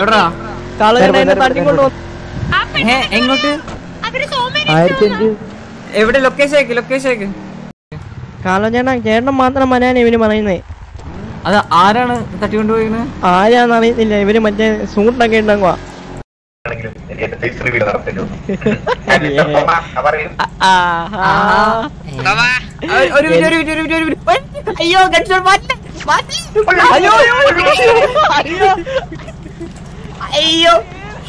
എവിടാ കളകൻ എന്നെ തട്ടിക്കൊണ്ട് വന്നു ഏ എങ്ങോട്ട് അവര് സോമേനെ ആയിരത്തി അഞ്ച് എവിടെ ലൊക്കേഷൻ അയക്ക് ലൊക്കേഷൻ അയക്ക് കാലചേട്ടൻ ചേട്ടൻ മാത്രം മനാണ് ഇവര് പറയുന്നേ അത് ആരാണ് തട്ടിക്കൊണ്ടുപോയിന്ന് ആരാന്ന് അറിയത്തില്ല ഇവര് മറ്റേ സൂട്ടൊക്കെ ഉണ്ടെങ്കുവാ ആണെങ്കിലും എനിക്ക് എന്റെ ഫേസ് റിവീൽ നടത്തേണ്ടി വന്നു ഞാൻ എന്റെ അമ്മ പറയും ഒരു മിനിറ്റ് ഒരു മിനിറ്റ് ഒരു മിനിറ്റ് ഒരു മിനിറ്റ് അയ്യോ ഗൺഷോട്ട് മാറ്റി മാറ്റി അയ്യോ അയ്യോ അയ്യോ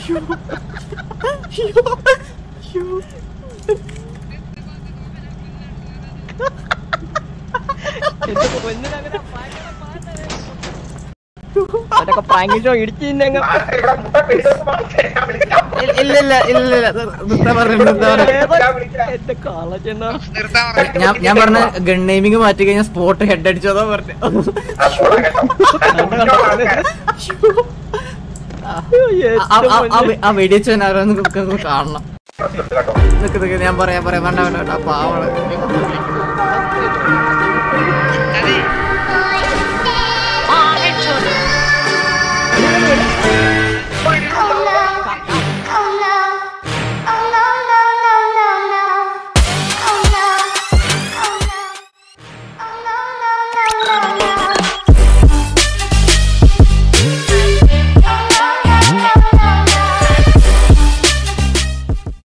അതൊക്കെ പ്രാങ്ക് ഷോ ഇടിച്ചു തിന്നങ്ങ് ആ, ഇവിടെ മുട്ട പിടിച്ചത് മാത്രമേ ഞാൻ വിളിക്കാം. ഇല്ല ഇല്ല ഇല്ല ഇല്ല നിർത്താ പറഞ്ഞു നിർത്താ പറഞ്ഞു ഞാൻ വിളിക്കാം. എന്റെ കാളച്ചെണ്ണ നിർത്താൻ പറഞ്ഞു ഞാൻ ഞാൻ പറഞ്ഞ ഗൺ നെയിമിങ് മാറ്റി കഴിഞ്ഞാൽ സ്പോട്ട് ഹെഡ് അടിച്ചതോ പറഞ്ഞു ആ, പോടാ കേട്ടോ. ഞാൻ മുന്നോട്ട് ആൾക്കാരെ. ആ- ആ- ആ വെ- ആ വെടിവെച്ചവൻ ആരാന്ന് നമുക്ക് ഒന്ന് കാണണം പ്രശ്നമുണ്ട് കേട്ടോ. നിക്ക് നിക്ക് ഞാൻ പറയാം പറയാം വേണ്ട വേണ്ട വേണ്ട പാവള